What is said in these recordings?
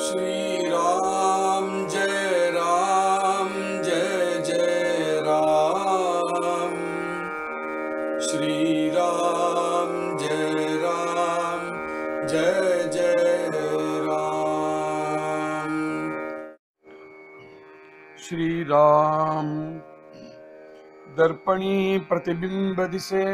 श्री राम जय राम जय जय राम श्री राम जय राम जय जय राम श्री राम दर्पणी प्रतिबिंब दिसे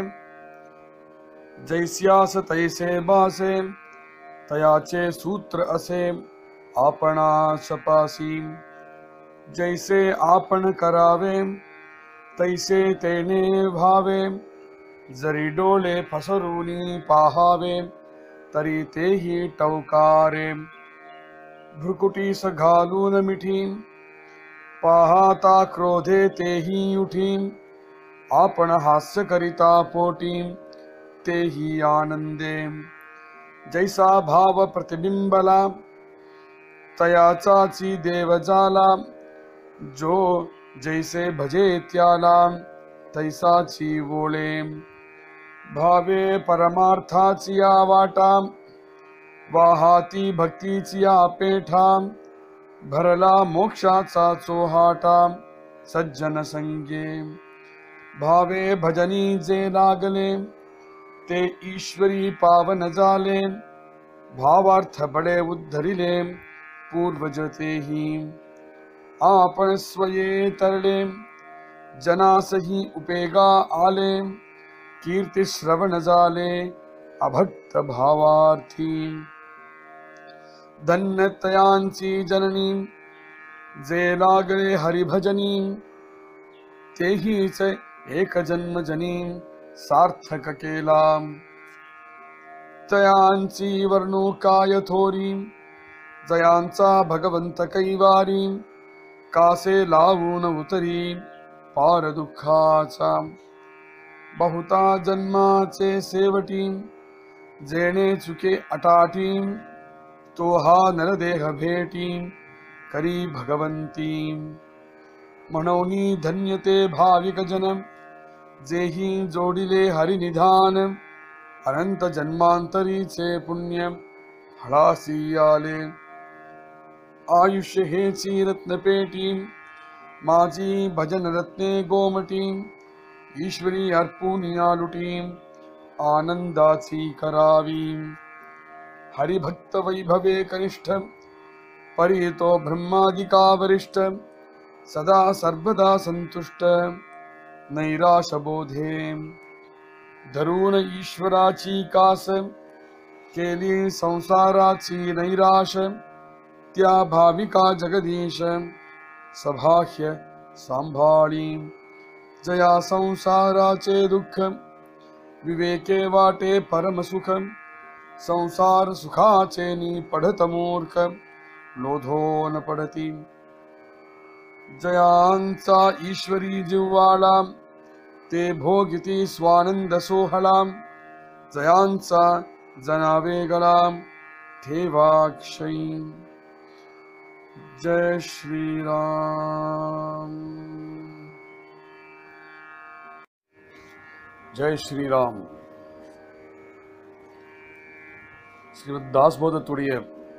जैस्यास तैसे बासे तयाचे सूत्र असे आपणा सपासी जैसे आपण करावे तैसे तेने भावे जरी डोळे फसरूनी पाहावे तरी तेही टवकारे भ्रुकुटीस घालून मिठी पाहता क्रोधे तेही उठी आपण हास्य करिता पोटी तेही आनंदे जैसा भाव प्रतिबिंबला तयाचाची देव जाला जो जैसे भजे त्याला तैसाची वोळे भावे परमार्थाची या वाटा वाहाती भक्तीची या पेठा भरला मोक्षाचा चोहाटा सज्जन संगे भावे भजनी जे लागले ते ईश्वरी पावन झाले भावार्थ बडे उद्धरिले पूर्वज तेही आपण स्वये तरले जनासही उपेगा आले कीर्ती श्रवण झाले अभक्त भावार्थी धन्यतयांची जननी जे लागले हरिभजनी तेहीच एक जन्मजनी सार्थक केला तयांची वर्णू काय थोरी जयांचा भगवंत कैवारी कासे लावून उतरी पार दुःखाचा बहुता जन्माचे सेवटी जेणे चुके अटाटी तो हा नरदेह भेटी करी भगवंती म्हणून धन्य ते भाविक जन जेही जोडिले हरिनिधान अनंत जन्मांतरीचे पुण्य हळासी आले आयुष्य हेची रत्नपेटी माझी भजन रत्ने गोमटी ईश्वरी अर्पून लुटी आनंदाची करावी हरिभक्त वैभवे कनिष्ठ परितो ब्रह्मादिका वरिष्ठ सदा सर्वदा संतुष्ट नैराश बोधे धरून ईश्वराची कास केली संसाराची नैराश त्या भाविका जगदीश सभाह्य सांभाळी जया संसाराचे दुःख विवेके वाटे परमसुख संसार सुखाचे नी पढत मूर्ख लोधोन पडती जयांचा ईश्वरी जिव्हाळा ते भोगिती स्वानंद सोहळा जयांचा जनावे गळा ठेवाक्षयी जय श्रीराम ஜெய் ஸ்ரீராம் ஸ்ரீமத் தாஸ்போதத்துடைய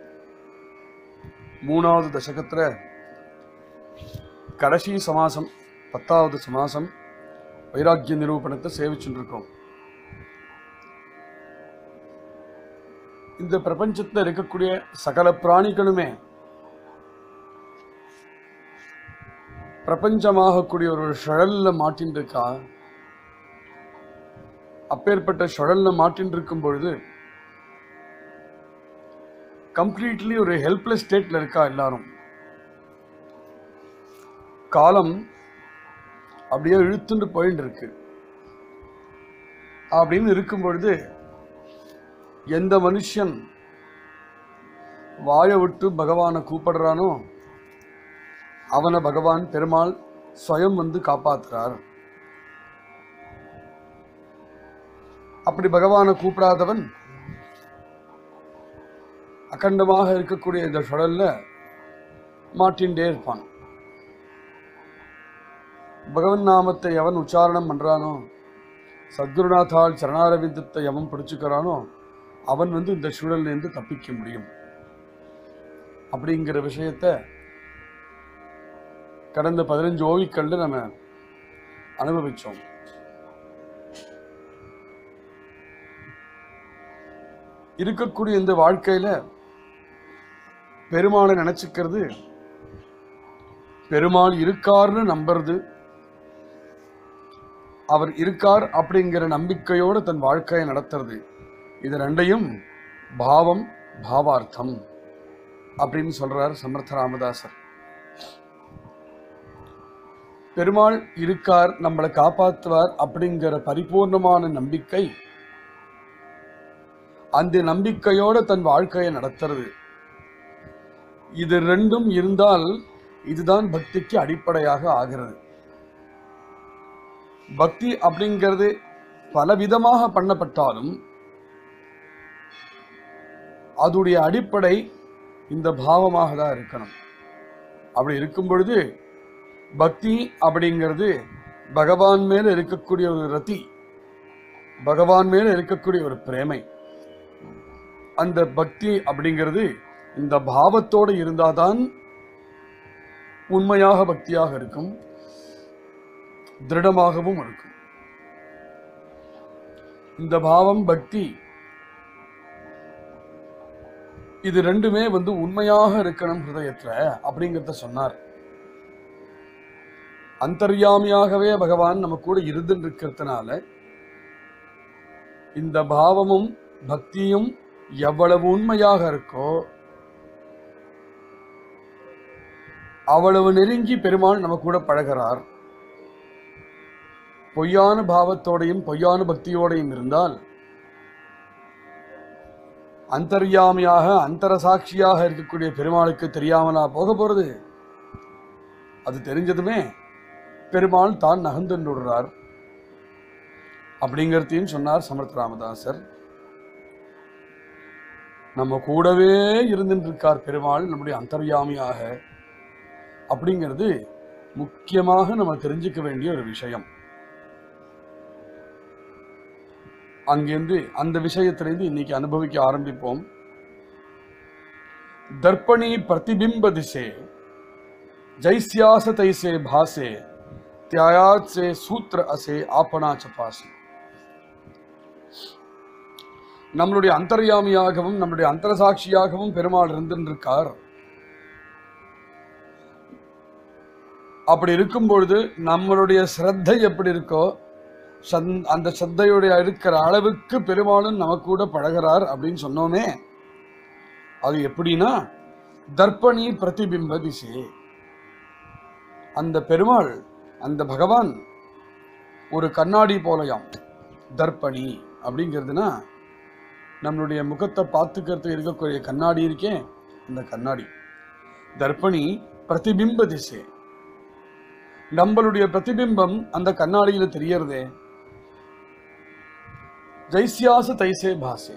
மூணாவது தசகத்துல கடைசி சமாசம் பத்தாவது சமாசம் வைராக்கிய நிரூபணத்தை சேவிச்சுட்டு இருக்கோம் இந்த பிரபஞ்சத்துல இருக்கக்கூடிய சகல பிராணிகளுமே பிரபஞ்சமாகக்கூடிய ஒரு சுழல்ல மாட்டின்னு இருக்கா அப்பேற்பட்ட சுழல்ல மாட்டின்னு இருக்கும் பொழுது கம்ப்ளீட்லி ஒரு ஹெல்ப்லெஸ் ஸ்டேட்ல இருக்கா எல்லாரும் காலம் அப்படியே இழுத்துட்டு போயிட்டு இருக்கு அப்படின்னு இருக்கும் பொழுது எந்த மனுஷன் வாயை விட்டு பகவானை கூப்பிடுறானோ அவனை பகவான் பெருமாள் ஸ்வயம் வந்து காப்பாத்துறார் அப்படி பகவானை கூப்பிடாதவன் அகண்டமாக இருக்கக்கூடிய இந்த சுழல்ல மாட்டின்டே இருப்பான் பகவன் நாமத்தை எவன் உச்சாரணம் பண்றானோ சத்குருநாத்தாள் சரணாரவிந்தத்தை எவன் பிடிச்சுக்கிறானோ அவன் வந்து இந்த சூழல்லேருந்து தப்பிக்க முடியும் அப்படிங்கிற விஷயத்த கடந்த பதினஞ்சு ஓவிக்கள்ல நம்ம அனுபவிச்சோம் இருக்கக்கூடிய இந்த வாழ்க்கையில பெருமாளை நினைச்சுக்கிறது பெருமாள் இருக்கார்னு நம்புறது அவர் இருக்கார் அப்படிங்கிற நம்பிக்கையோட தன் வாழ்க்கையை நடத்துறது இது ரெண்டையும் பாவம் பாவார்த்தம் அப்படின்னு சொல்றார் சமர்த்த ராமதாசர் பெருமாள் இருக்கார் நம்மளை காப்பாற்றுவார் அப்படிங்கிற பரிபூர்ணமான நம்பிக்கை அந்த நம்பிக்கையோட தன் வாழ்க்கையை நடத்துறது இது ரெண்டும் இருந்தால் இதுதான் பக்திக்கு அடிப்படையாக ஆகிறது பக்தி அப்படிங்கிறது பலவிதமாக பண்ணப்பட்டாலும் அதுடைய அடிப்படை இந்த பாவமாக தான் இருக்கணும் அப்படி இருக்கும் பொழுது பக்தி அப்படிங்கிறது பகவான் மேல இருக்கக்கூடிய ஒரு ரதி பகவான் மேல இருக்கக்கூடிய ஒரு பிரேமை அந்த பக்தி அப்படிங்கிறது இந்த பாவத்தோடு இருந்தாதான் உண்மையாக பக்தியாக இருக்கும் திருடமாகவும் இருக்கும் இந்த பாவம் பக்தி இது ரெண்டுமே வந்து உண்மையாக இருக்கணும் ஹிருதயத்துல அப்படிங்கிறத சொன்னார் அந்தர்யாமியாகவே பகவான் நம்ம கூட இருந்துட்டு இருக்கிறதுனால இந்த பாவமும் பக்தியும் எவ்வளவு உண்மையாக இருக்கோ அவ்வளவு நெருங்கி பெருமாள் நம்ம கூட பழகிறார் பொய்யான பாவத்தோடையும் பொய்யான பக்தியோடையும் இருந்தால் அந்தர்யாமியாக அந்தர சாட்சியாக இருக்கக்கூடிய பெருமாளுக்கு தெரியாமலா போக போறது அது தெரிஞ்சதுமே பெருமாள் தான் நகர்ந்துடுறார் அப்படிங்கிறதையும் சொன்னார் சமர்த்த ராமதாசர் நம்ம கூடவே இருந்துட்டு இருக்கார் பெருமாள் நம்முடைய அந்தர்யாமியாக அப்படிங்கிறது முக்கியமாக நம்ம தெரிஞ்சுக்க வேண்டிய ஒரு விஷயம் அங்கிருந்து அந்த விஷயத்திலிருந்து இன்னைக்கு அனுபவிக்க ஆரம்பிப்போம் தர்ப்பணி பிரதிபிம்ப திசே ஜைஸ்யாச தைசே பாசே தியாயாத் சே சூத்திர அசே ஆப்பனா சபாசே நம்மளுடைய அந்தர்யாமியாகவும் நம்மளுடைய அந்தரசாட்சியாகவும் பெருமாள் இருந்திருக்கார் அப்படி இருக்கும் பொழுது நம்மளுடைய சிரத்தை எப்படி இருக்கோ சந்- அந்த சத்தையுடைய இருக்கிற அளவுக்கு பெருமாளும் நம்ம கூட பழகிறார் அப்படின்னு சொன்னோமே அது எப்படின்னா தர்ப்பணி பிரதிபிம்ப திசே அந்த பெருமாள் அந்த பகவான் ஒரு கண்ணாடி போலயாம் தர்ப்பணி அப்படிங்கிறதுனா நம்மளுடைய முகத்தை பார்த்துக்கிறது இருக்கக்கூடிய கண்ணாடி இருக்கே அந்த கண்ணாடி தர்ப்பணி பிரதிபிம்ப திசை நம்மளுடைய பிரதிபிம்பம் அந்த கண்ணாடியில தெரியறதே ஜெய்சியாச தைசே பாசே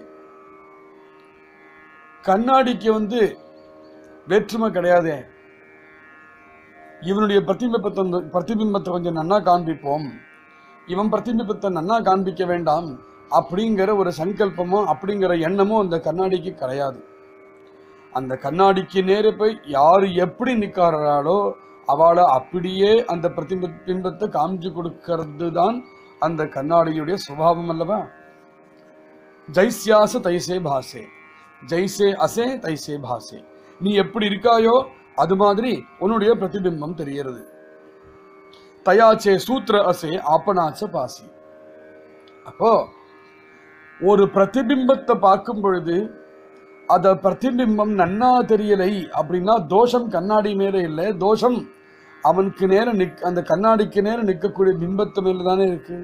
கண்ணாடிக்கு வந்து வேற்றுமை கிடையாதே இவனுடைய பிரதிபிம்பத்தை வந்து- பிரதிபிம்பத்தை கொஞ்சம் நன்னா காண்பிப்போம் இவன் பிரதிபிம்பத்தை நன்னா காண்பிக்க வேண்டாம் அப்படிங்கிற ஒரு சங்கல்பமோ அப்படிங்கிற எண்ணமோ அந்த கண்ணாடிக்கு கிடையாது அந்த கண்ணாடிக்கு நேரே போய் யாரு எப்படி நிற்கிறாளோ அவளை அப்படியே அந்த பிரதிபி பிம்பத்தை காமிச்சு கொடுக்கறது தான் அந்த கண்ணாடியுடைய சுபாவம் அல்லவா ஜெய்சியாச தைசே பாசே ஜெய்சே அசே தைசே பாசே நீ எப்படி இருக்காயோ அது மாதிரி உன்னுடைய பிரதிபிம்பம் தெரிகிறது தயாச்சே சூத்திர அசே ஆப்பனாச்ச பாசி அப்போ ஒரு பிரதிபிம்பத்தை பார்க்கும் பொழுது அத பிரதிபிம்பம் நன்னா தெரியலை அப்படின்னா தோஷம் கண்ணாடி மேல இல்லை தோஷம் அவனுக்கு நேர நிக் அந்த கண்ணாடிக்கு நேர நிற்கக்கூடிய பிம்பத்து மேல தானே இருக்கு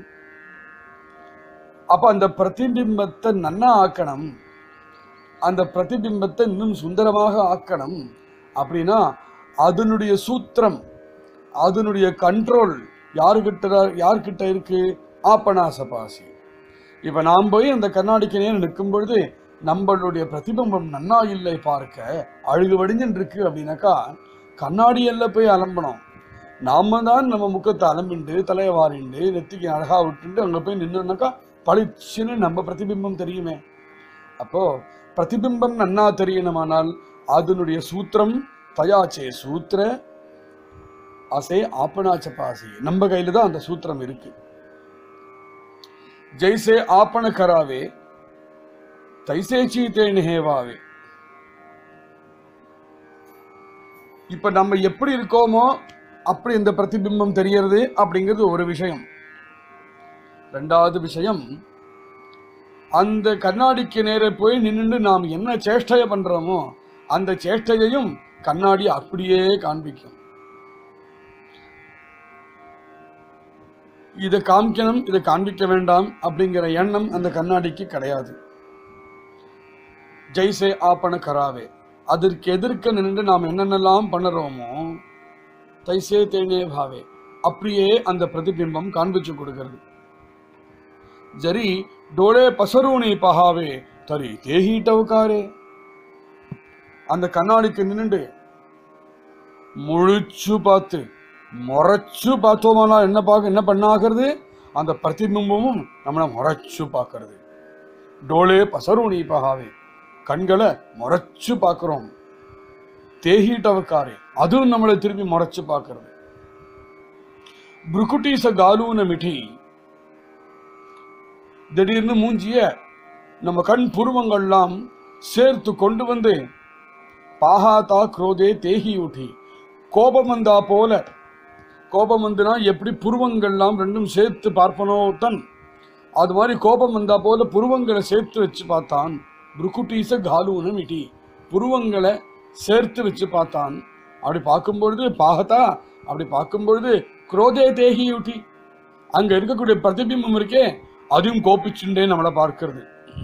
அப்ப அந்த பிரதிபிம்பத்தை நன்னா ஆக்கணும் அந்த பிரதிபிம்பத்தை இன்னும் சுந்தரமாக ஆக்கணும் அப்படின்னா அதனுடைய சூத்திரம் அதனுடைய கண்ட்ரோல் யாருக்கிட்ட யார்கிட்ட இருக்கு ஆப்பனாசபாசி இப்ப நாம் போய் அந்த கண்ணாடிக்கு நேரம் நிற்கும் பொழுது நம்மளுடைய பிரதிபிம்பம் நன்னா இல்லை பார்க்க அழுகு வடிஞ்சுன்னு இருக்கு அப்படின்னாக்கா கண்ணாடி எல்லாம் போய் அலம்பணும் நாம தான் நம்ம முகத்தை அலம்பிண்டு தலையை வாரிண்டு நெத்திக்கு அழகா விட்டுண்டு அங்க போய் நின்னோம்னாக்கா பளிச்சுன்னு நம்ம பிரதிபிம்பம் தெரியுமே அப்போ பிரதிபிம்பம் நன்னா தெரியணுமானால் அதனுடைய சூத்திரம் தயாச்சே சூத்திர அசே ஆப்பனாச்ச பாசி நம்ம கையில தான் அந்த சூத்திரம் இருக்கு ஜெய்சே ஆப்பண கராவே தைசே சீத்தே நிகேவாவே இப்ப நம்ம எப்படி இருக்கோமோ அப்படி இந்த பிரதிபிம்பம் தெரியறது அப்படிங்கிறது ஒரு விஷயம் ரெண்டாவது விஷயம் அந்த கண்ணாடிக்கு நேரே போய் நின்னுட்டு நாம் என்ன சேஷ்டையை பண்றோமோ அந்த சேஷ்டையையும் கண்ணாடி அப்படியே காண்பிக்கும் இதை காமிக்கணும் இதை காண்பிக்க வேண்டாம் அப்படிங்கிற எண்ணம் அந்த கண்ணாடிக்கு கிடையாது ஜெய்சே ஆப்பண கராவே அதற்கு எதிர்க்க நின்று நாம் என்னென்னலாம் பண்ணுறோமோ தைசே தேனே பாவே அப்படியே அந்த பிரதிபிம்பம் காண்பிச்சு கொடுக்கிறது ஜரி டோலே பசரூனி பகாவே தரி தேஹி டவுக்காரே அந்த கண்ணாடிக்கு நின்னுண்டு முழிச்சு பார்த்து முறைச்சு பார்த்தோமானா என்ன பார்க்க என்ன பண்ணாகிறது அந்த பிரதிபிம்பமும் நம்மளை முறைச்சு பார்க்கறது டோலே பசரூனி பகாவே கண்களை முறைச்சு பார்க்கிறோம் தேஹிட்டவக்காரே அதுவும் நம்மளை திருப்பி முறைச்சு பார்க்கறது புருக்குட்டீச காலூன மிட்டி திடீர்னு மூஞ்சிய நம்ம கண் புருவங்கள்லாம் சேர்த்து கொண்டு வந்து பாகாதா குரோதே தேஹி ஊட்டி கோபம் வந்தா போல கோபம் வந்துனா எப்படி புருவங்கள்லாம் ரெண்டும் சேர்த்து பார்ப்பனோ தன் அது மாதிரி கோபம் வந்தா போல புருவங்களை சேர்த்து வச்சு பார்த்தான் புருக்குட்டீச காலூனம் இட்டி புருவங்களை சேர்த்து வச்சு பார்த்தான் அப்படி பார்க்கும் பொழுது பாகத்தா அப்படி பார்க்கும் பொழுது குரோதே தேகி ஊட்டி அங்க இருக்கக்கூடிய பிரதிபிம்பம் இருக்கே அதுவும் கோபிச்சுண்டே நம்மளை பார்க்கிறது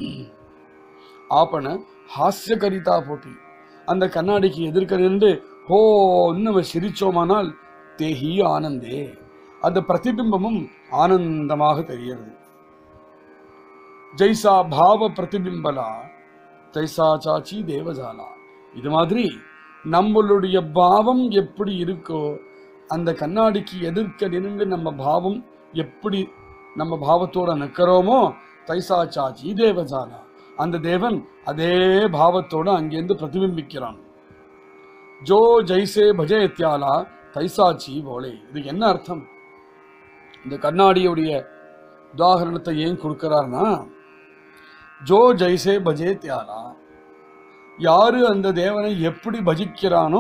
ஆப்பன ஹாஸ்யகரிதா போட்டி அந்த கண்ணாடிக்கு எதிர்க்க நின்று ஹோ நம்ம சிரிச்சோமானால் தேஹி ஆனந்தே அந்த பிரதிபிம்பமும் ஆனந்தமாக தெரிகிறது ஜெய்சா பாவ பிரதிபிம்பலா தைசா சாச்சி தேவஜாலா இது மாதிரி நம்மளுடைய பாவம் எப்படி இருக்கோ அந்த கண்ணாடிக்கு எதிர்க்க நின்று நம்ம பாவம் எப்படி நம்ம பாவத்தோட நிற்கிறோமோ தைசா சாச்சி தேவஜாலா அந்த தேவன் அதே பாவத்தோட அங்கேருந்து பிரதிபிம்பிக்கிறான் ஜோ ஜெய்சே பஜயத்யாலா தைசாச்சி போலே இதுக்கு என்ன அர்த்தம் இந்த கண்ணாடியுடைய உதாகரணத்தை ஏன் கொடுக்கிறார்னா ஜோ ஜெய்சே பஜேத்யாலா யாரு அந்த தேவனை எப்படி பஜிக்கிறானோ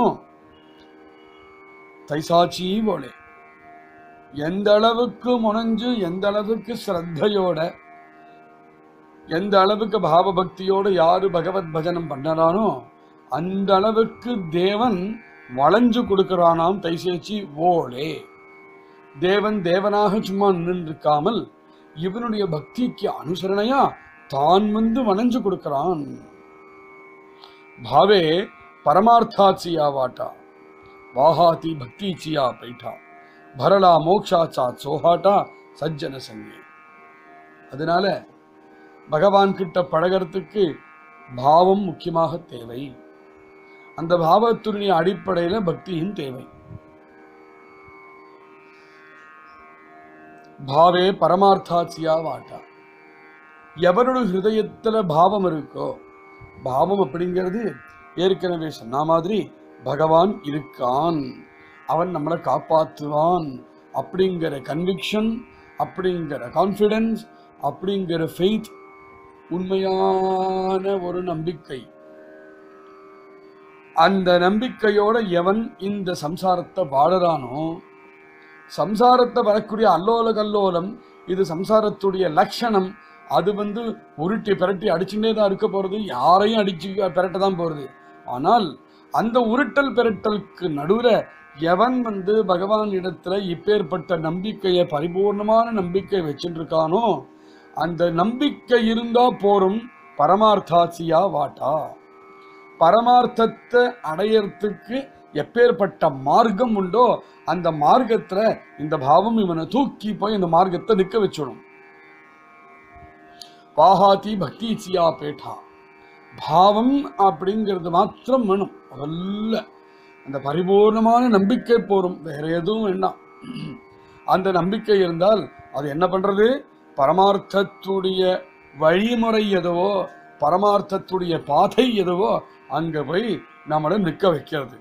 தைசாச்சி போலே எந்த அளவுக்கு முனைஞ்சு எந்த அளவுக்கு ஸ்ரத்தையோட எந்த அளவுக்கு பாவபக்தியோட யாரு பகவத் பஜனம் பண்ணறானோ அந்த அளவுக்கு தேவன் வளைஞ்சு கொடுக்கிறானாம் தைசேச்சி ஓலே தேவன் தேவனாக சும்மா நின்றிருக்காமல் இவனுடைய பக்திக்கு அனுசரணையா தான் வந்து வளைஞ்சு கொடுக்கிறான் பாவே பரமார்த்தாச்சியா வாட்டா வாஹாதி பக்திச்சியா பைட்டா பரலா மோக்ஷாச்சா சோஹாட்டா சஜ்ஜன சங்கே அதனால பகவான் கிட்ட பழகிறதுக்கு பாவம் முக்கியமாக தேவை அந்த பாவத்துடைய அடிப்படையில பக்தியும் தேவை பாவே பரமார்த்தாச்சியா வாட்டா எவரோட ஹிருதயத்துல பாவம் இருக்கோ பாவம் அப்படிங்கிறது ஏற்கனவே சொன்ன மாதிரி பகவான் இருக்கான் அவன் நம்மளை காப்பாற்றுவான் அப்படிங்கிற கன்விக்ஷன் அப்படிங்கிற கான்ஃபிடன்ஸ் அப்படிங்கிற ஃபெய்த் உண்மையான ஒரு நம்பிக்கை அந்த நம்பிக்கையோட எவன் இந்த சம்சாரத்தை வாழறானோ சம்சாரத்தை வரக்கூடிய அல்லோல கல்லோலம் இது சம்சாரத்துடைய லட்சணம் அது வந்து உருட்டி பிரட்டி அடிச்சுட்டே தான் இருக்க போறது யாரையும் அடிச்சு பிரட்ட தான் போறது ஆனால் அந்த உருட்டல் பிரட்டலுக்கு நடுவுல எவன் வந்து பகவான் இடத்துல இப்பேற்பட்ட நம்பிக்கையை பரிபூர்ணமான நம்பிக்கை வச்சுட்டு இருக்கானோ அந்த நம்பிக்கை இருந்தா போரும் பரமார்த்தாசியா வாட்டா பரமார்த்தத்தை அடையறதுக்கு எப்பேற்பட்ட மார்க்கம் உண்டோ அந்த மார்க்கத்துல இந்த பாவம் இவனை தூக்கி போய் இந்த மார்க்கத்தை நிக்க வச்சிடும் பாஹாதி பக்தி சியா பேட்டா பாவம் அப்படிங்கிறது மாத்திரம் வேணும் அதல்ல அந்த பரிபூர்ணமான நம்பிக்கை போரும் வேற எதுவும் வேண்டாம் அந்த நம்பிக்கை இருந்தால் அது என்ன பண்றது பரமார்த்தத்துடைய வழிமுறை எதுவோ பரமார்த்தத்துடைய பாதை எதுவோ அங்க போய் நம்மளை நிற்க வைக்கிறது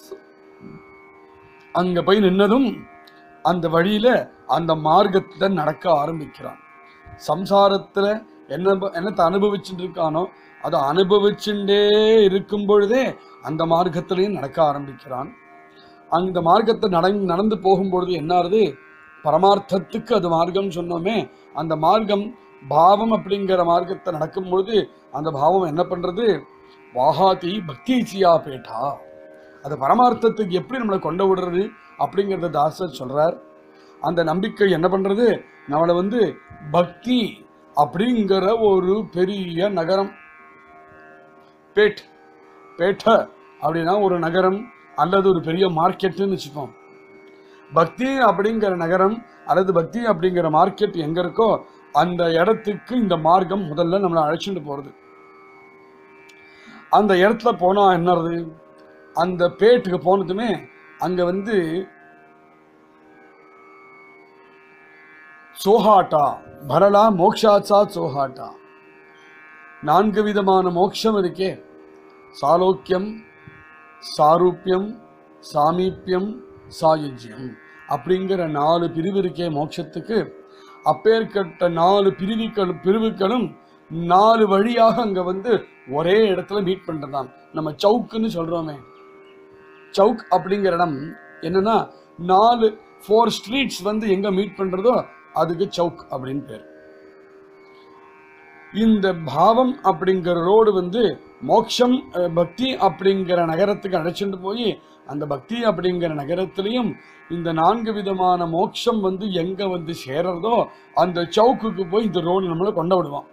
அங்க போய் நின்னதும் அந்த வழியில அந்த மார்க்கத்தை நடக்க ஆரம்பிக்கிறான் சம்சாரத்துல என்ன என்னத்தை அனுபவிச்சுட்டு இருக்கானோ அதை அனுபவிச்சுட்டே இருக்கும் பொழுதே அந்த மார்க்கத்திலையும் நடக்க ஆரம்பிக்கிறான் அந்த மார்க்கத்தை நட நடந்து போகும்பொழுது என்ன ஆறுது பரமார்த்தத்துக்கு அது மார்க்கம் சொன்னோமே அந்த மார்க்கம் பாவம் அப்படிங்கிற மார்க்கத்தை நடக்கும் பொழுது அந்த பாவம் என்ன பண்றது வாகாதி பக்திச்சியா பேட்டா அது பரமார்த்தத்துக்கு எப்படி நம்மளை கொண்டு விடுறது அப்படிங்கிறத தாசர் சொல்றார் அந்த நம்பிக்கை என்ன பண்றது நம்மளை வந்து பக்தி அப்படிங்கிற ஒரு பெரிய நகரம் பேட் பேட்ட அப்படின்னா ஒரு நகரம் அல்லது ஒரு பெரிய மார்க்கெட்டுன்னு வச்சுப்போம் பக்தி அப்படிங்கிற நகரம் அல்லது பக்தி அப்படிங்கிற மார்க்கெட் எங்க இருக்கோ அந்த இடத்துக்கு இந்த மார்க்கம் முதல்ல நம்மளை அழைச்சிட்டு போறது அந்த இடத்துல போனா என்னது அந்த பேட்டுக்கு போனதுமே அங்க வந்து சோஹாட்டா பரலா மோக்ஷாச்சா சோஹாட்டா நான்கு விதமான மோட்சம் இருக்கே சாலோக்கியம் சாரூப்பியம் சாமீப்பியம் சாயுஜ்யம் அப்படிங்கிற நாலு பிரிவு இருக்கே மோட்சத்துக்கு அப்பேற்பட்ட நாலு பிரிவுகள் பிரிவுகளும் நாலு வழியாக அங்க வந்து ஒரே இடத்துல மீட் பண்றதாம் நம்ம சவுக்குன்னு சொல்றோமே சவுக் அப்படிங்கிற இடம் என்னன்னா நாலு ஃபோர் ஸ்ட்ரீட்ஸ் வந்து எங்க மீட் பண்றதோ அதுக்கு சவுக் அப்படின்னு பேர் இந்த பாவம் அப்படிங்கிற ரோடு வந்து மோட்சம் அஹ், பக்தி அப்படிங்கிற நகரத்துக்கு அழைச்சிட்டு போய் அந்த பக்தி அப்படிங்கிற நகரத்திலையும் இந்த நான்கு விதமான மோட்சம் வந்து எங்க வந்து சேர்றதோ அந்த சவுக்குக்கு போய் இந்த ரோடு நம்மளை கொண்டு விடுவான்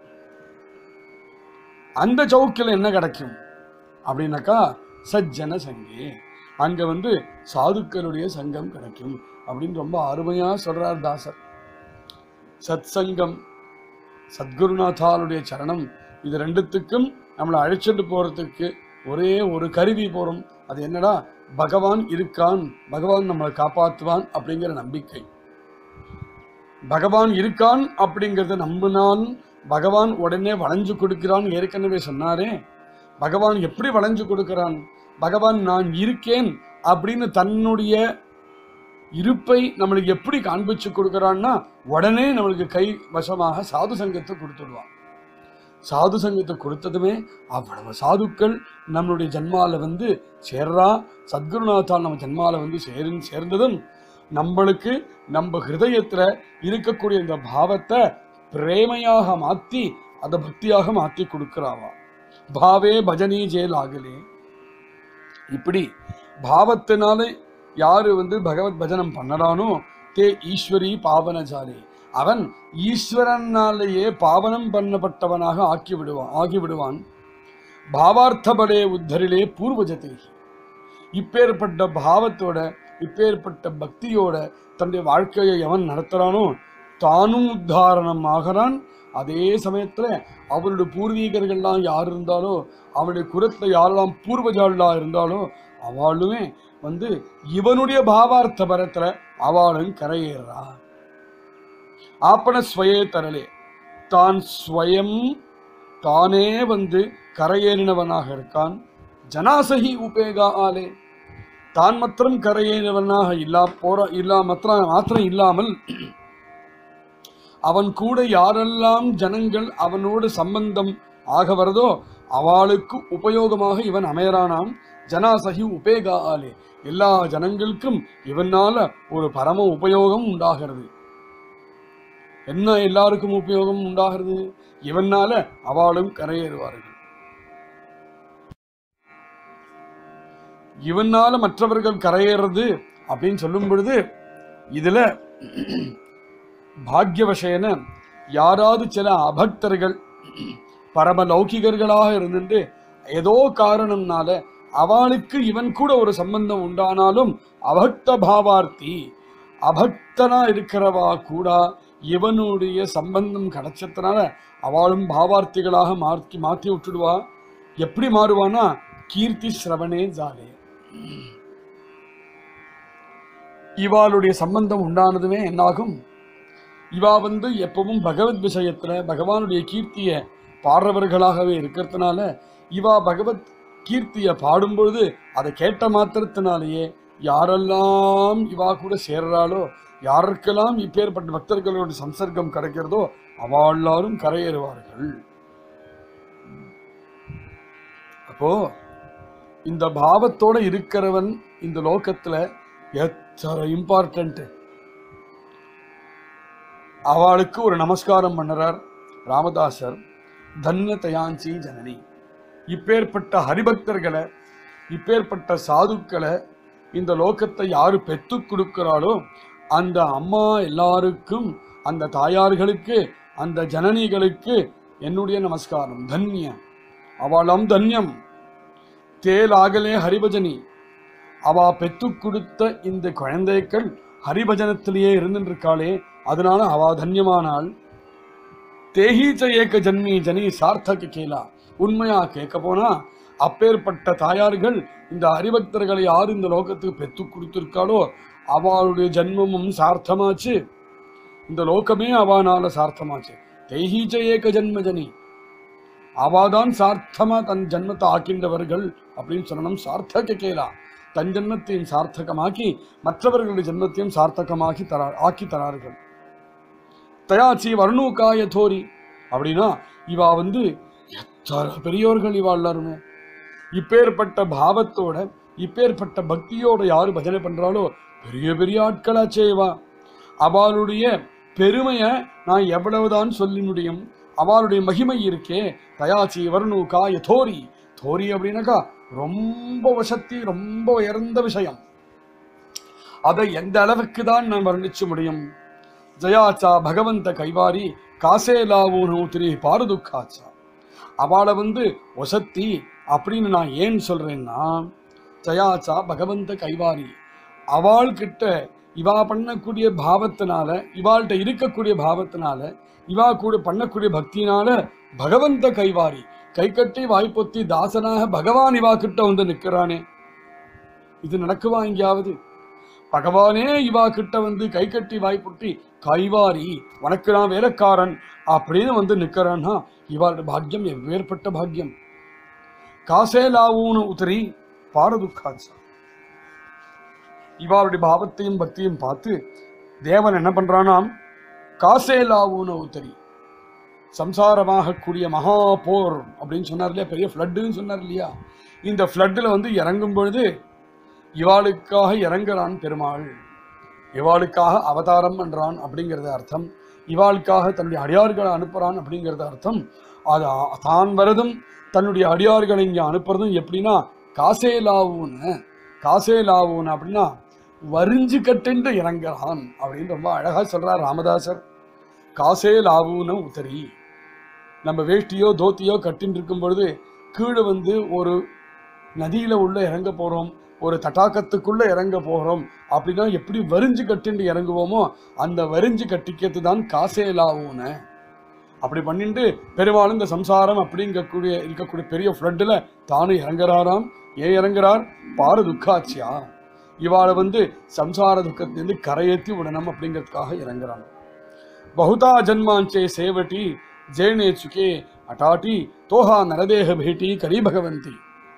அந்த சவுக்கில் என்ன கிடைக்கும் அப்படின்னாக்கா சஜ்ஜன சங்கே அங்க வந்து சாதுக்களுடைய சங்கம் கிடைக்கும் அப்படின்னு ரொம்ப அருமையா சொல்றார் தாசர் சத்சங்கம் சத்குருநாதாளுடைய சரணம் இது ரெண்டுத்துக்கும் நம்மளை அழைச்சிட்டு போறதுக்கு ஒரே ஒரு கருவி போறோம் அது என்னடா பகவான் இருக்கான் பகவான் நம்மளை காப்பாத்துவான் அப்படிங்கிற நம்பிக்கை பகவான் இருக்கான் அப்படிங்கறத நம்பினால் பகவான் உடனே வளைஞ்சு கொடுக்கிறான் ஏற்கனவே சொன்னாரே பகவான் எப்படி வளைஞ்சு கொடுக்கிறான் பகவான் நான் இருக்கேன் அப்படின்னு தன்னுடைய இருப்பை நம்மளுக்கு எப்படி காண்பிச்சு கொடுக்கறான்னா உடனே நம்மளுக்கு கை வசமாக சாது சங்கத்தை கொடுத்துடுவான் சாது சங்கத்தை கொடுத்ததுமே அவ்வளவு சாதுக்கள் நம்மளுடைய ஜன்மால வந்து சேர்றா சத்குருநாத்தால் நம்ம ஜன்மால வந்து சேரு சேர்ந்ததும் நம்மளுக்கு நம்ம ஹிருதயத்துல இருக்கக்கூடிய இந்த பாவத்தை பிரேமையாக மாத்தி அதை பக்தியாக மாத்தி கொடுக்கிறாவா பாவே பஜனி ஜெயல் ஆகலே இப்படி பாவத்தினால யாரு வந்து பகவத் பஜனம் பண்ணறானோ தே ஈஸ்வரி பாவனஜாலே அவன் ஈஸ்வரனாலேயே பாவனம் பண்ணப்பட்டவனாக ஆக்கி விடுவான் ஆகி விடுவான் பாவார்த்தபடே உத்தரிலே பூர்வஜத்தை இப்பேற்பட்ட பாவத்தோட இப்பேற்பட்ட பக்தியோட தன்னுடைய வாழ்க்கையை எவன் நடத்துறானோ தானும் உத்தாரணம் ஆகிறான் அதே சமயத்துல அவருடைய பூர்வீகர்கள்லாம் யார் இருந்தாலோ அவருடைய குலத்துல யாரெல்லாம் பூர்வஜாளா இருந்தாலோ அவளுமே வந்து இவனுடைய பாவார்த்த பரத்துல அவளும் கரையேறா ஆப்பன ஸ்வயே தரலே தான் ஸ்வயம் தானே வந்து கரையேறினவனாக இருக்கான் ஜனாசகி உபேகா ஆலே தான் மாத்திரம் கரையேறினவனாக இல்லா போற இல்லா மாத்திரம் மாத்திரம் இல்லாமல் அவன் கூட யாரெல்லாம் ஜனங்கள் அவனோடு சம்பந்தம் ஆக வரதோ அவளுக்கு உபயோகமாக இவன் அமையறானாம் ஜனாசகி உபேகா ஆலே எல்லா ஜனங்களுக்கும் இவனால ஒரு பரம உபயோகம் உண்டாகிறது என்ன எல்லாருக்கும் உபயோகம் உண்டாகிறது இவனால அவளும் கரையேறுவார்கள் இவனால மற்றவர்கள் கரையேறது அப்படின்னு சொல்லும் பொழுது இதுல பாக்யவசேன யாராவது சில அபக்தர்கள் பரம லௌகிகர்களாக இருந்துட்டு ஏதோ காரணம்னால அவளுக்கு இவன் கூட ஒரு சம்பந்தம் உண்டானாலும் அபக்த பாவார்த்தி அபக்தனா இருக்கிறவா கூட இவனுடைய சம்பந்தம் கிடைச்சதுனால அவளும் பாவார்த்திகளாக மாற்றி மாற்றி விட்டுடுவா எப்படி மாறுவானா கீர்த்தி சிரவணே ஜாலே இவாளுடைய சம்பந்தம் உண்டானதுமே என்னாகும் இவா வந்து எப்பவும் பகவத் விஷயத்துல பகவானுடைய கீர்த்திய பாடுறவர்களாகவே இருக்கிறதுனால இவா பகவத் கீர்த்திய பாடும்பொழுது அதை கேட்ட மாத்திரத்தினாலேயே யாரெல்லாம் இவா கூட சேர்றாளோ யாருக்கெல்லாம் இப்பேற்பட்ட பக்தர்களோட சம்சர்க்கம் கிடைக்கிறதோ அவா எல்லாரும் கரையேறுவார்கள் அப்போ இந்த பாவத்தோட இருக்கிறவன் இந்த லோகத்துல எத்தனை இம்பார்ட்டன்ட் அவளுக்கு ஒரு நமஸ்காரம் பண்ணுறார் ராமதாசர் தன்ய தயாஞ்சி ஜனனி இப்பேற்பட்ட ஹரிபக்தர்களை இப்பேற்பட்ட சாதுக்களை இந்த லோகத்தை யாரு பெத்து கொடுக்கிறாளோ அந்த அம்மா எல்லாருக்கும் அந்த தாயார்களுக்கு அந்த ஜனனிகளுக்கு என்னுடைய நமஸ்காரம் தன்ய அவளம் தன்யம் தேலாகலே ஹரிபஜனி அவ பெத்து கொடுத்த இந்த குழந்தைகள் ஹரிபஜனத்திலேயே இருந்துருக்காளே அதனால அவ தன்யமானாள் தேஹீச்ச ஏக ஜன்மி ஜனி சார்த்தக கேலா உண்மையா கேட்க போனா அப்பேற்பட்ட தாயார்கள் இந்த ஹரிபக்தர்களை யார் இந்த லோகத்துக்கு பெத்து கொடுத்திருக்காளோ அவளுடைய ஜன்மமும் சார்த்தமாச்சு இந்த லோகமே அவனால சார்த்தமாச்சு தேஹீச்ச ஏக ஜன்ம ஜனி அவாதான் சார்த்தமா தன் ஜன்மத்தை ஆக்கின்றவர்கள் அப்படின்னு சொல்லணும் சார்த்தக கேலா தன் ஜன்மத்தையும் சார்த்தகமாக்கி மற்றவர்களுடைய ஜன்மத்தையும் சார்த்தகமாக்கி தரா ஆக்கி தரார்கள் தயாச்சி வர்ணூகாய தோரி அப்படின்னா இவா வந்து எத்தனை பெரியோர்கள் இவா எல்லாருமே இப்பேற்பட்ட பாவத்தோட இப்பேற்பட்ட பக்தியோட யாரு பஜனை பண்றாளோ பெரிய பெரிய ஆட்களாச்சே இவா அவளுடைய பெருமையை நான் எவ்வளவுதான் சொல்லி முடியும் அவளுடைய மகிமை இருக்கே தயாச்சி வர்ணூகா யதோரி தோரி அப்படின்னாக்கா ரொம்ப வசத்தி ரொம்ப உயர்ந்த விஷயம் அதை எந்த அளவுக்கு தான் நான் வர்ணிச்சு முடியும் ஜயாச்சா பகவந்த கைவாரி காசே லாவூனு திரி பாரதுக்காச்சா அவளை வந்து ஒசத்தி அப்படின்னு நான் ஏன் சொல்றேன்னா ஜயாச்சா பகவந்த கைவாரி அவள் கிட்ட இவா பண்ணக்கூடிய பாவத்தினால இவாள்கிட்ட இருக்கக்கூடிய பாவத்தினால இவா கூட பண்ணக்கூடிய பக்தினால பகவந்த கைவாரி கை கட்டி வாய்ப்பொத்தி தாசனாக பகவான் இவா கிட்ட வந்து நிற்கிறானே இது நடக்குவா எங்கேயாவது பகவானே இவா கிட்ட வந்து கை கட்டி வாய்ப்புட்டி கைவாரி உனக்கு நான் வேலைக்காரன் அப்படின்னு வந்து நிக்கிறான்னா இவாளோட பாக்கியம் எவ்வேற்பட்ட பாக்கியம் காசே லாவூன்னு உத்தரி பாரதுக்காச்சா இவாளுடைய பாவத்தையும் பக்தியும் பார்த்து தேவன் என்ன பண்றானாம் காசே லாவூன்னு உத்தரி சம்சாரமாக கூடிய மகா போர் அப்படின்னு சொன்னார் இல்லையா பெரிய ஃப்ளட்டுன்னு சொன்னார் இல்லையா இந்த ஃப்ளட்டில் வந்து இறங்கும் பொழுது இவாளுக்காக இறங்குறான் பெருமாள் இவாளுக்காக அவதாரம் பண்றான் அப்படிங்கிறது அர்த்தம் இவாளுக்காக தன்னுடைய அடியார்களை அனுப்புறான் அப்படிங்கிறது அர்த்தம் அது ஆ- தான் வரதும் தன்னுடைய அடியார்களை இங்கே அனுப்புறதும் எப்படின்னா காசே லாவுன்னு காசே லாவுன்னு அப்படின்னா வரிஞ்சு கட்டுண்டு இறங்குறான் அப்படின்னு ரொம்ப அழகா சொல்றார் ராமதாசர் காசே லாவுன்னு உத்தரி நம்ம வேஷ்டியோ தோத்தியோ கட்டின்னு இருக்கும் பொழுது கீழே வந்து ஒரு நதியில உள்ள இறங்க போறோம் ஒரு தட்டாக்கத்துக்குள்ள இறங்க போகிறோம் அப்படின்னா எப்படி வரிஞ்சு கட்டிண்டு இறங்குவோமோ அந்த வரிஞ்சு கட்டிக்கிறது தான் காசே லாவுன அப்படி பண்ணிட்டு பெரும்பாலும் இந்த சம்சாரம் அப்படிங்கக்கூடிய இருக்கக்கூடிய பெரிய ஃப்ளட்டில் தானும் இறங்குறாராம் ஏன் இறங்குறார் பார துக்காச்சியா இவாளை வந்து சம்சார துக்கத்திலிருந்து கரையேற்றி விடணும் அப்படிங்கிறதுக்காக இறங்குறான் பகுதா ஜன்மாஞ்சே சேவட்டி ஜேனே சுகே அட்டாட்டி தோஹா நரதேக பேட்டி கரி பகவந்தி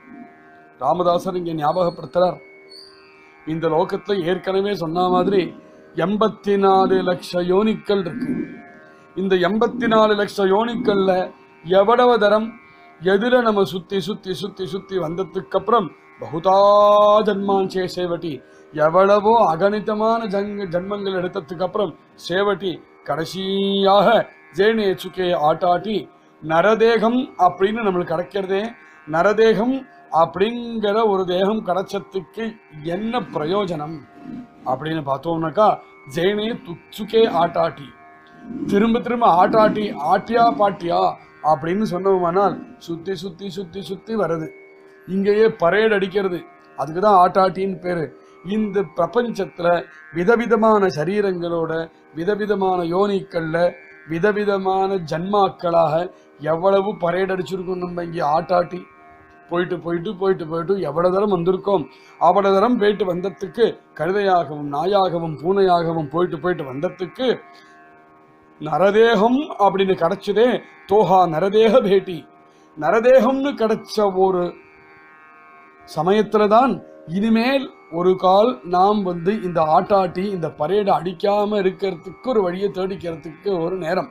ராமதாசர் இங்க ஞாபகப்படுத்துறார் இந்த லோகத்துல ஏற்கனவே சொன்ன மாதிரி எண்பத்தி நாலு லட்ச யோனிக்கள் இருக்கு இந்த எண்பத்தி நாலு லட்ச யோனிக்கள்ல எவ்வளவு தரம் எதிர நம்ம சுத்தி சுத்தி சுத்தி சுத்தி வந்ததுக்கு அப்புறம் பகுதா ஜன்மாஞ்சே சேவட்டி எவ்வளவோ அகணிதமான ஜங்க ஜன்மங்கள் எடுத்ததுக்கு அப்புறம் சேவட்டி கடைசியாக ஜேனே சுக்கே ஆட்டாட்டி நரதேகம் அப்படின்னு நம்மளுக்கு கிடைக்கிறதே நரதேகம் அப்படிங்கிற ஒரு தேகம் கிடைச்சதுக்கு என்ன பிரயோஜனம் அப்படின்னு பார்த்தோம்னாக்கா ஜெயனே துச்சுக்கே ஆட்டாட்டி திரும்ப திரும்ப ஆட்டாட்டி ஆட்டியா பாட்டியா அப்படின்னு சொன்னோமானால் சுத்தி சுத்தி சுத்தி சுத்தி வருது இங்கேயே பரேட் அடிக்கிறது அதுக்கு தான் ஆட்டாட்டின்னு பேரு இந்த பிரபஞ்சத்துல விதவிதமான சரீரங்களோட விதவிதமான யோனிக்கள்ல விதவிதமான ஜன்மாக்களாக எவ்வளவு பரேட் அடிச்சிருக்கோம் நம்ம இங்கே ஆட்டாட்டி போயிட்டு போயிட்டு போயிட்டு போயிட்டு எவ்வளவு தரம் வந்திருக்கோம் அவ்வளவு தரம் போயிட்டு வந்ததுக்கு கழுதையாகவும் நாயாகவும் பூனையாகவும் போயிட்டு போயிட்டு வந்ததுக்கு நரதேகம் அப்படின்னு கிடைச்சதே தோஹா நரதேக பேட்டி நரதேகம்னு கிடைச்ச ஒரு சமயத்துல தான் இனிமேல் ஒரு கால் நாம் வந்து இந்த ஆட்டாட்டி இந்த பரேடை அடிக்காம இருக்கிறதுக்கு ஒரு வழியை தேடிக்கிறதுக்கு ஒரு நேரம்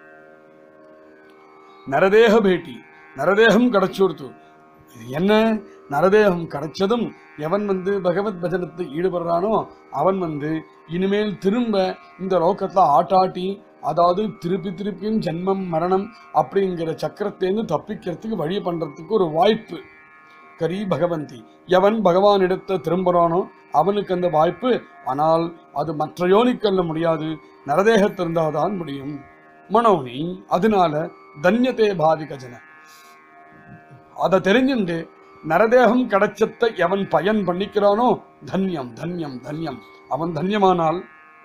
நரதேக பேட்டி நரதேகம் கிடைச்சுடுத்து இது என்ன நரதேகம் கிடைச்சதும் எவன் வந்து பகவத் பஜனத்தில் ஈடுபடுறானோ அவன் வந்து இனிமேல் திரும்ப இந்த லோகத்துல ஆட்டாட்டி அதாவது திருப்பி திருப்பியும் ஜென்மம் மரணம் அப்படிங்கிற சக்கரத்தேருந்து தப்பிக்கிறதுக்கு வழி பண்றதுக்கு ஒரு வாய்ப்பு கரி பகவந்தி எவன் பகவானிடத்தை திரும்புறானோ அவனுக்கு அந்த வாய்ப்பு ஆனால் அது மற்ற யோனிக்கல்ல முடியாது நரதேகத்திருந்தாதான் முடியும் மனோனி அதனால தன்யதே பாவிக ஜன அதை தெரிஞ்சுண்டு நரதேகம் கிடைச்சத்தை எவன் பயன் பண்ணிக்கிறானோ தன்யம் தன்யம் தன்யம் அவன் தன்யமானால்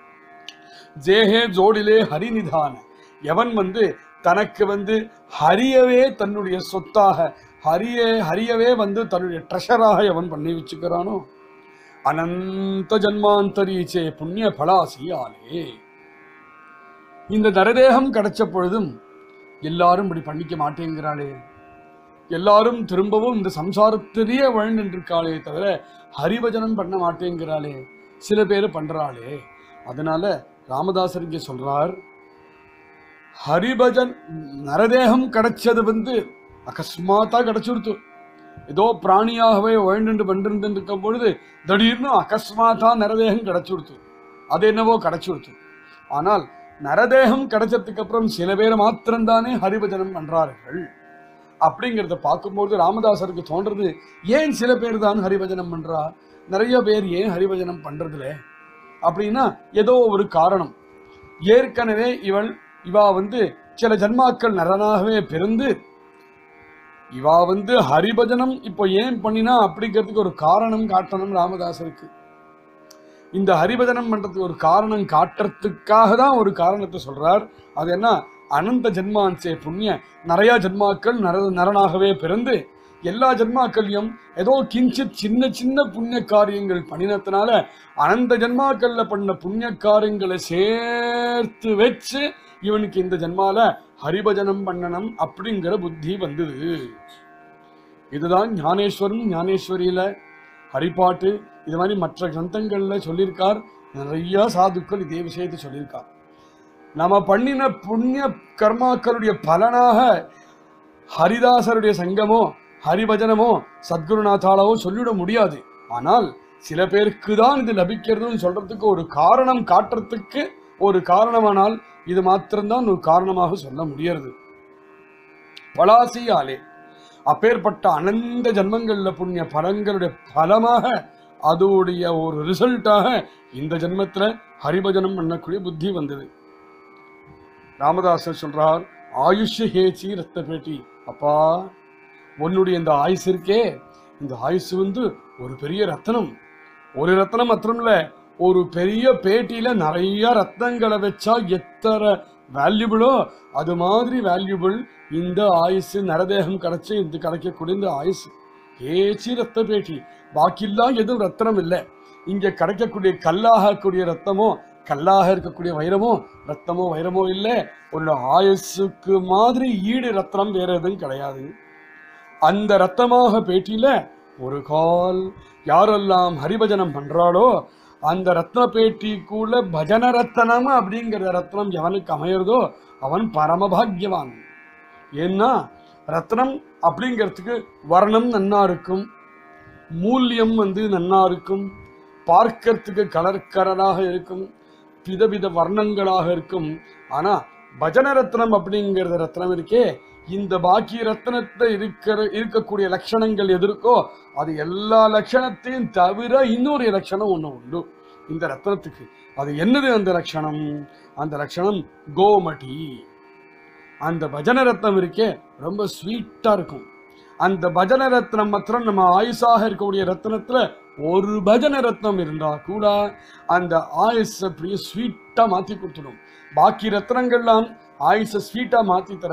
ஜேஹே ஜோடிலே ஹரிநிதான எவன் வந்து தனக்கு வந்து ஹரியவே தன்னுடைய சொத்தாக ஹரிய ஹரியவே வந்து தன்னுடைய ட்ரெஷராக எவன் பண்ணி வச்சுக்கிறானோ அனந்த ஜன்மாந்தரீச்சே புண்ணிய பலாசி ஆலே இந்த நரதேகம் கிடைச்ச பொழுதும் எல்லாரும் இப்படி பண்ணிக்க மாட்டேங்கிறாளே எல்லாரும் திரும்பவும் இந்த சம்சாரத்திலேயே வாழ்ந்துட்டு இருக்காளே தவிர ஹரிபஜனம் பண்ண மாட்டேங்கிறாளே சில பேர் பண்றாளே அதனால ராமதாசர் இங்க சொல்றார் ஹரிபஜன் நரதேகம் கிடைச்சது வந்து அகஸ்மாத்தா கிடைச்சிருத்து ஏதோ பிராணியாகவே வாழ்ந்துட்டு பண்ணிட்டு இருக்கும் பொழுது திடீர்னு அகஸ்மாத்தா நரதேகம் கிடைச்சிருத்து அது என்னவோ கிடைச்சிருத்து ஆனால் நரதேகம் கிடைச்சதுக்கு அப்புறம் சில பேர் மாத்திரம்தானே ஹரிபஜனம் பண்றார்கள் அப்படிங்கிறத பார்க்கும்போது ராமதாசருக்கு தோன்றது ஏன் சில பேர் தான் ஹரிபஜனம் பண்றா நிறைய பேர் ஏன் ஹரிபஜனம் பண்றதுல அப்படின்னா ஏதோ ஒரு காரணம் ஏற்கனவே இவள் இவா வந்து சில ஜன்மாக்கள் நரனாகவே பிறந்து இவா வந்து ஹரிபஜனம் இப்போ ஏன் பண்ணினா அப்படிங்கிறதுக்கு ஒரு காரணம் காட்டணும் ராமதாசருக்கு இந்த ஹரிபஜனம் பண்றதுக்கு ஒரு காரணம் காட்டுறதுக்காக தான் ஒரு காரணத்தை சொல்றார் அது என்ன அனந்த ஜென்மான்சே புண்ணிய நிறைய ஜென்மாக்கள் நர நரனாகவே பிறந்து எல்லா ஜென்மாக்கள்லையும் ஏதோ கிஞ்சித் சின்ன சின்ன புண்ணிய காரியங்கள் பண்ணினதுனால அனந்த ஜென்மாக்கள்ல பண்ண புண்ணிய காரியங்களை சேர்த்து வச்சு இவனுக்கு இந்த ஜென்மால ஹரிபஜனம் பண்ணணும் அப்படிங்கிற புத்தி வந்தது இதுதான் ஞானேஸ்வரன் ஞானேஸ்வரியில ஹரிப்பாட்டு இது மாதிரி மற்ற கிரந்தங்கள்ல சொல்லியிருக்கார் நிறைய சாதுக்கள் இதே விஷயத்தை சொல்லியிருக்கார் நம்ம பண்ணின புண்ணிய கர்மாக்களுடைய பலனாக ஹரிதாசருடைய சங்கமோ ஹரிபஜனமோ சத்குருநாத்தாலாவோ சொல்லிட முடியாது ஆனால் சில பேருக்கு தான் இது லபிக்கிறதுன்னு சொல்றதுக்கு ஒரு காரணம் காட்டுறதுக்கு ஒரு காரணமானால் இது மாத்திரம்தான் ஒரு காரணமாக சொல்ல முடியறது பலாசியாலே அப்பேற்பட்ட அனந்த ஜன்மங்கள்ல புண்ணிய பலங்களுடைய பலமாக அதோடைய ஒரு ரிசல்ட்டாக இந்த ஜென்மத்துல ஹரிபஜனம் பண்ணக்கூடிய புத்தி வந்தது ராமதாசர் சொல்றார் ஆயுஷ் ஹேச்சி ரத்த பேட்டி அப்பா உன்னுடைய இந்த ஆயுசு இருக்கே இந்த ஆயுசு வந்து ஒரு பெரிய ரத்தனம் ஒரு ரத்தனம் மாத்திரம் இல்ல ஒரு பெரிய பேட்டியில நிறைய ரத்னங்களை வச்சா எத்தனை வேல்யூபிளோ அது மாதிரி வேல்யூபிள் இந்த ஆயுசு நரதேகம் கிடைச்சு இந்த கிடைக்கக்கூடிய இந்த ஆயுசு ஏச்சி ரத்த பேட்டி பாக்கிலாம் எதுவும் ரத்தனம் இல்லை இங்க கிடைக்கக்கூடிய கல்லாகக்கூடிய ரத்தமோ கல்லாக இருக்கக்கூடிய வைரமோ ரத்தமோ வைரமோ இல்லை உன்னோட ஆயுசுக்கு மாதிரி ஈடு ரத்தனம் வேற எதுவும் கிடையாது அந்த ரத்தமாக பேட்டியில ஒரு கால் யாரெல்லாம் ஹரிபஜனம் பண்றாளோ அந்த ரத்ன பேட்டிக்குள்ள பஜன ரத்தனம் அப்படிங்கிற ரத்னம் எவனுக்கு அமையிறதோ அவன் பரமபாக்யவான் ஏன்னா ரத்னம் அப்படிங்கிறதுக்கு வர்ணம் நன்னா இருக்கும் மூல்யம் வந்து நன்னா இருக்கும் பார்க்கறதுக்கு கலர் கலராக இருக்கும் விதவித வர்ணங்களாக இருக்கும் ஆனா பஜன ரத்னம் அப்படிங்கிறது ரத்னம் இருக்கே இந்த பாக்கி ரத்னத்தை இருக்கிற இருக்கக்கூடிய லட்சணங்கள் எது இருக்கோ அது எல்லா லட்சணத்தையும் தவிர இன்னொரு லட்சணம் ஒண்ணு உண்டு இந்த ரத்னத்துக்கு அது என்னது அந்த லட்சணம் அந்த லட்சணம் கோமடி அந்த பஜன ரத்னம் இருக்கே ரொம்ப ஸ்வீட்டா இருக்கும் அந்த பஜன ரத்னம் மாத்திரம் நம்ம ஆயுசாக இருக்கக்கூடிய ரத்னத்துல ஒரு பஜன ரத்னம் இருந்தா கூட அந்த ஆயுஸ் அப்படியே ஸ்வீட்டா மாத்தி கொடுத்துடும் பாக்கி ரத்னங்கள்லாம் ஆயுச ஸ்வீட்டா மாத்தி தராது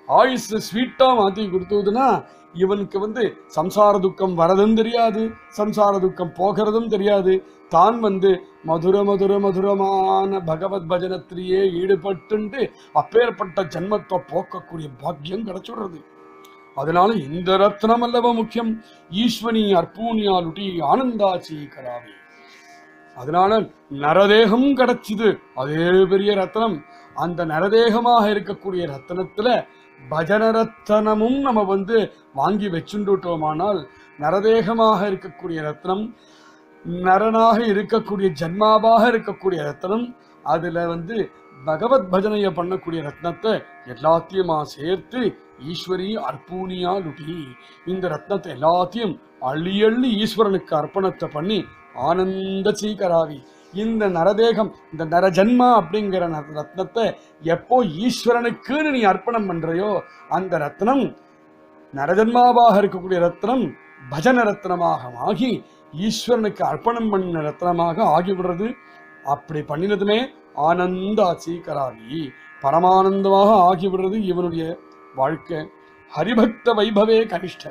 ஆயுஸ் ஸ்வீட்டா மாத்தி கொடுத்ததுன்னா இவனுக்கு வந்து சம்சார துக்கம் வரதும் தெரியாது சம்சார துக்கம் போகிறதும் தெரியாது தான் வந்து மதுர மதுர மதுரமான பகவத் பஜனத்திலேயே ஈடுபட்டு அப்பேற்பட்ட ஜன்மத்தை போக்கக்கூடிய பாக்கியம் கிடைச்சுடுறது அதனால இந்த ரத்னம் அல்லவா முக்கியம் ஈஸ்வனி அற்பூனியாலுட்டி ஆனந்தாச்சி கராவி அதனால நரதேகம் கிடைச்சுது அதே பெரிய ரத்னம் அந்த நரதேகமாக இருக்கக்கூடிய ரத்னத்துல பஜன ரத்தனமும் நம்ம வந்து வாங்கி வச்சுட்டோமானால் நரதேகமாக இருக்கக்கூடிய ரத்னம் நரனாக இருக்கக்கூடிய ஜன்மாவாக இருக்கக்கூடிய ரத்னம் அதுல வந்து பகவத் பஜனைய பண்ணக்கூடிய ரத்னத்தை எல்லாத்தையுமா சேர்த்து ஈஸ்வரி அர்ப்பூனியா லுட்டி இந்த ரத்னத்தை எல்லாத்தையும் அள்ளி அள்ளி ஈஸ்வரனுக்கு அர்ப்பணத்தை பண்ணி ஆனந்த சீகராவி இந்த நரதேகம் இந்த நரஜன்மா அப்படிங்கிற ந- ரத்னத்தை எப்போ ஈஸ்வரனுக்குன்னு நீ அர்ப்பணம் பண்றையோ அந்த ரத்னம் நரஜன்மாவாக இருக்கக்கூடிய ரத்னம் பஜன ரத்னமாக ஆகி ஈஸ்வரனுக்கு அர்ப்பணம் பண்ண ரத்னமாக ஆகிவிடுறது அப்படி பண்ணினதுமே ஆனந்த சீகராவி பரமானந்தமாக ஆகிவிடுறது இவனுடைய வாழ்க்கை ஹரிபக்த வைபவே கனிஷ்ட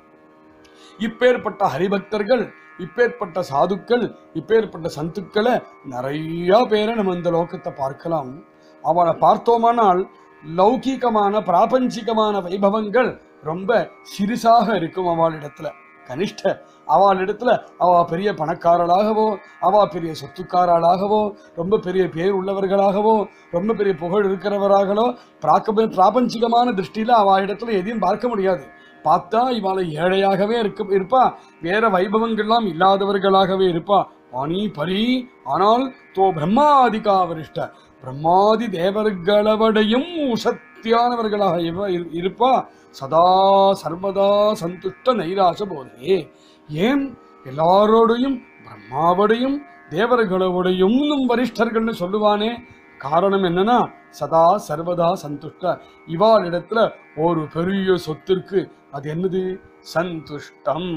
இப்பேற்பட்ட ஹரிபக்தர்கள் இப்பேற்பட்ட சாதுக்கள் இப்பேற்பட்ட சந்துக்களை நிறைய பேரை நம்ம இந்த லோகத்தை பார்க்கலாம் அவனை பார்த்தோமானால் லௌகீகமான பிராபஞ்சிகமான வைபவங்கள் ரொம்ப சிறுசாக இருக்கும் அவளிடத்துல கனிஷ்ட அவளிடத்துல அவ பெரிய பணக்காரளாகவோ அவ பெரிய சொத்துக்காரளாகவோ ரொம்ப பெரிய பேர் உள்ளவர்களாகவோ ரொம்ப பெரிய புகழ் இருக்கிறவராகளோ பிராக்க பிராபஞ்சிகமான திருஷ்டியில அவ இடத்துல எதையும் பார்க்க முடியாது பார்த்தா இவாளை ஏழையாகவே இருக்க இருப்பா வேற வைபவங்கள்லாம் இல்லாதவர்களாகவே இருப்பா அணி பரி ஆனால் தோ பிரம்மாதிகா வரிஷ்ட பிரம்மாதி தேவர்களவடையும் உசத்தியானவர்களாக இவ இரு- இருப்பா சதா சர்வதா சந்துஷ்ட நைராச போதே ஏன் எல்லாரோடையும் பிரம்மாவோடையும் தேவர்களோடையும் இன்னும் வரிஷ்டர்கள்னு சொல்லுவானே காரணம் என்னன்னா சதா சர்வதா சந்துஷ்ட இவாளிடத்துல ஒரு பெரிய சொத்திற்கு அது என்னது சந்துஷ்டம்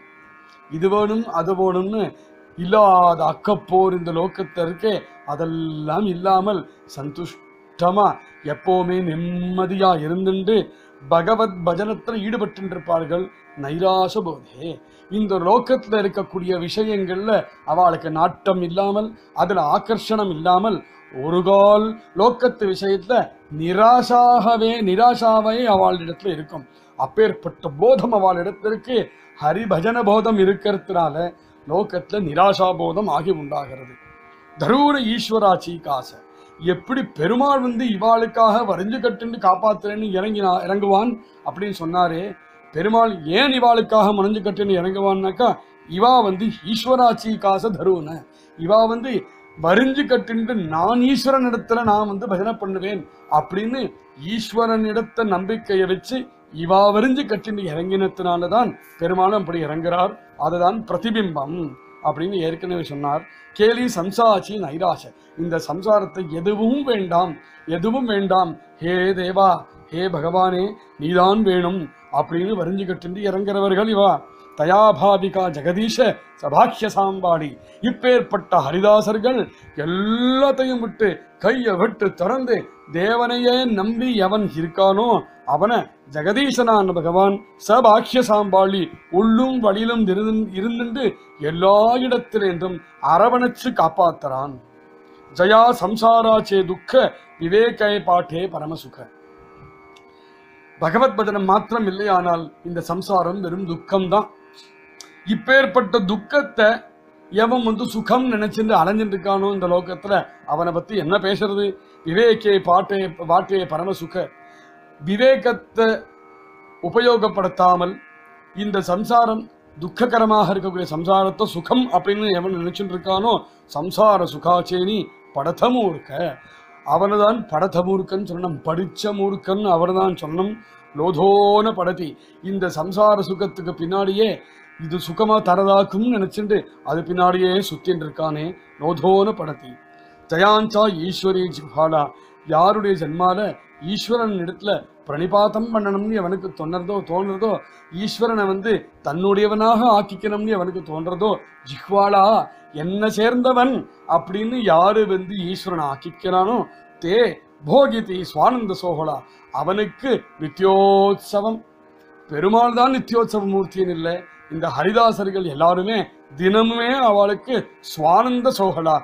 இது வேணும் அது வேணும்னு இல்லாத அக்கப்போர் இந்த லோகத்துல இருக்கே அதெல்லாம் இல்லாமல் சந்துஷ்டமா எப்பவுமே நிம்மதியா இருந்துட்டு பகவத் பஜனத்துல ஈடுபட்டு இருப்பார்கள் நைராச போதே இந்த லோகத்துல இருக்கக்கூடிய விஷயங்கள்ல அவளுக்கு நாட்டம் இல்லாமல் அதுல ஆகர்ஷணம் இல்லாமல் ஒரு கால் லோக்கத்து விஷயத்துல நிராசாகவே நிராசாவே அவளிடத்துல இருக்கும் அப்பேற்பட்ட போதம் அவளிடத்திற்கு ஹரிபஜன போதம் இருக்கிறதுனால லோகத்துல நிராசா போதம் ஆகி உண்டாகிறது தரூர ஈஸ்வராச்சி காச எப்படி பெருமாள் வந்து இவாளுக்காக வரிஞ்சு கட்டுண்டு காப்பாத்துறேன்னு இறங்கினா இறங்குவான் அப்படின்னு சொன்னாரே பெருமாள் ஏன் இவாளுக்காக மறைஞ்சு கட்டுன்னு இறங்குவான்னாக்கா இவா வந்து ஈஸ்வராச்சி காச தருவன இவா வந்து வரிஞ்சு கட்டுண்டு நான் ஈஸ்வரன் இடத்துல நான் வந்து பஜனை பண்ணுவேன் அப்படின்னு ஈஸ்வரனிடத்த நம்பிக்கையை வச்சு இவா வரிஞ்சு கட்டிண்டு இறங்கினத்தினாலதான் பெருமாளும் அப்படி இறங்குறார் அதுதான் பிரதிபிம்பம் அப்படின்னு ஏற்கனவே சொன்னார் கேலி சம்சாச்சி நைராச இந்த சம்சாரத்தை எதுவும் வேண்டாம் எதுவும் வேண்டாம் ஹே தேவா ஹே பகவானே நீதான் வேணும் அப்படின்னு வரிஞ்சு கட்டிண்டு இறங்குறவர்கள் இவா தயாபாவிகா ஜெகதீஷ சபாக்கிய சாம்பாடி இப்பேற்பட்ட ஹரிதாசர்கள் எல்லாத்தையும் விட்டு கையை விட்டு திறந்து தேவனையே நம்பி எவன் இருக்கானோ அவனை ஜெகதீசனான பகவான் சபாக்கிய சாம்பாளி உள்ளும் வழியிலும் இருந்து- இருந்துண்டு எல்லா இடத்திலிருந்தும் அரவணைச்சு காப்பாத்துறான் ஜயா சம்சாராச்சே துக்க விவேகை பாட்டே பரமசுக பகவத் பஜனம் மாத்திரம் இல்லையானால் இந்த சம்சாரம் வெறும் துக்கம்தான் இப்பேற்பட்ட துக்கத்தை எவன் வந்து சுகம் நினைச்சிட்டு அலைஞ்சிட்டு இருக்கானோ இந்த லோகத்துல அவனை பத்தி என்ன பேசுறது விவேகே பாட்டே பாட்டே பரமசுக விவேகத்தை உபயோகப்படுத்தாமல் இந்த சம்சாரம் துக்ககரமாக இருக்கக்கூடிய சம்சாரத்தை சுகம் அப்படின்னு எவன் நினைச்சுட்டு இருக்கானோ சம்சார சுகாச்சேனி படத்த மூர்க்க அவனதான் படத்த மூர்க்கன்னு சொன்னோம் படிச்ச மூர்க்கன் அவர்தான் சொன்னோம் லோதோன படதி இந்த சம்சார சுகத்துக்கு பின்னாடியே இது சுகமா தரதாக்கும் நினைச்சுட்டு அது பின்னாடியே சுத்தின்னு இருக்கானே லோதோன படதி ஜயாஞ்சா ஈஸ்வரி ஜிஹாலா யாருடைய ஜென்மால ஈஸ்வரன் இடத்துல பிரணிபாதம் பண்ணணும்னு அவனுக்கு தோணுறதோ தோணுறதோ ஈஸ்வரனை வந்து தன்னுடையவனாக ஆக்கிக்கணும்னு அவனுக்கு தோன்றதோ ஜிஹ்வாலா என்ன சேர்ந்தவன் அப்படின்னு யாரு வந்து ஈஸ்வரனை ஆக்கிக்கிறானோ தே போகிதி சுவானந்த சோகலா அவனுக்கு நித்யோத்சவம் பெருமாள் தான் நித்யோத்சவ மூர்த்தின்னு இல்லை இந்த ஹரிதாசர்கள் எல்லாருமே தினமுமே அவளுக்கு சுவானந்த சோகலா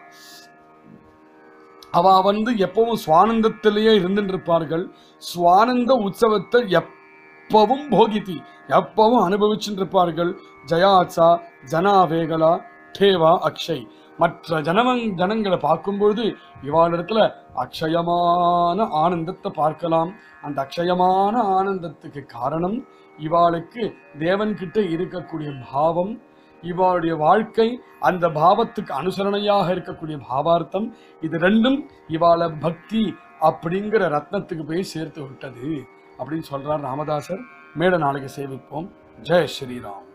அவ வந்து எப்பவும் சுவானந்தத்திலேயே இருந்துட்டு இருப்பார்கள் சுவானந்த உற்சவத்தை எப்பவும் போகித்தி எப்பவும் அனுபவிச்சுட்டு இருப்பார்கள் ஜயாச்சா ஜனாவேகலா தேவா அக்ஷய் மற்ற ஜனவங் ஜனங்களை பார்க்கும்பொழுது இவாளிடத்துல அக்ஷயமான ஆனந்தத்தை பார்க்கலாம் அந்த அக்ஷயமான ஆனந்தத்துக்கு காரணம் இவாளுக்கு தேவன்கிட்ட இருக்கக்கூடிய பாவம் இவாளுடைய வாழ்க்கை அந்த பாவத்துக்கு அனுசரணையாக இருக்கக்கூடிய பாவார்த்தம் இது ரெண்டும் இவாள பக்தி அப்படிங்கிற ரத்னத்துக்கு போய் சேர்த்து விட்டது அப்படின்னு சொல்றார் ராமதாசர் மேல நாளைக்கு சேவிப்போம் ஜெய் ஸ்ரீராம்